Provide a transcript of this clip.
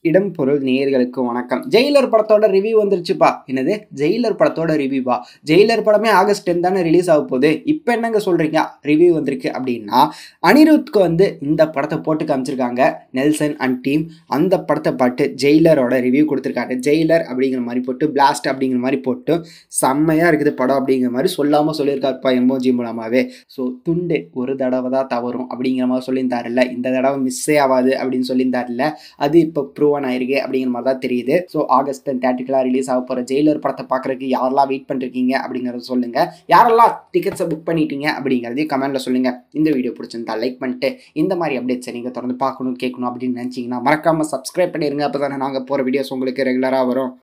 இடம் பொருள் நேயர்களுக்கு வணக்கம் ஜெயிலர் படத்தோட ரிவ்யூ வந்துருச்சுப்பா என்னது ஜெயிலர் படத்தோட ரிவ்யூவா ஜெயிலர் படமே ஆகஸ்ட் டென் தானே ரிலீஸ் ஆக போகுது இப்போ என்னங்க சொல்கிறீங்க ரிவ்யூ வந்திருக்கு அப்படின்னா அனிருத்க்கு வந்து இந்த படத்தை போட்டு காமிச்சிருக்காங்க நெல்சன் அண்ட் டீம் அந்த படத்தை பாட்டு ஜெயிலரோட ரிவ்யூ கொடுத்துருக்காங்க ஜெயிலர் அப்படிங்கிற மாதிரி போட்டு பிளாஸ்ட் அப்படிங்கிற மாதிரி போட்டு செம்மையாக இருக்குது படம் அப்படிங்கிற மாதிரி சொல்லாமல் சொல்லியிருக்காருப்பா எமோஜி மூலமாகவே ஸோ துண்டு ஒரு தடவை தான் தவறும் அப்படிங்கிற மாதிரி சொல்லியிருந்தாருல்ல இந்த தடவை மிஸ்ஸே ஆகாது அப்படின்னு சொல்லியிருந்தாருல்ல அது இப்போ ப்ரூவன் ஆயிருக்கு அப்படிங்கிற மாதிரி தான் தெரியுது ஸோ ஆகஸ்ட் தேர்ட்டிக்கலாக ரிலீஸ் ஆக போகிற ஜெயிலர் படத்தை பார்க்குறதுக்கு யாரெல்லாம் வெயிட் பண்ணிருக்கீங்க அப்படிங்கிறத சொல்லுங்கள் யாரெல்லாம் டிக்கெட்ஸை புக் பண்ணிட்டீங்க அப்படிங்கிறதையும் கமெண்ட்டில் சொல்லுங்கள் இந்த வீடியோ பிடிச்சிருந்தா லைக் பண்ணிட்டு இந்த மாதிரி அப்டேட்ஸை நீங்கள் தொடர்ந்து பார்க்கணும் கேட்கணும் அப்படின்னு நினச்சிங்கன்னா மறக்காமல் சப்ஸ்கிரைப் பண்ணிடுங்க அப்போ தானே நாங்கள் போகிற வீடியோஸ் உங்களுக்கு ரெகுலராக வரும்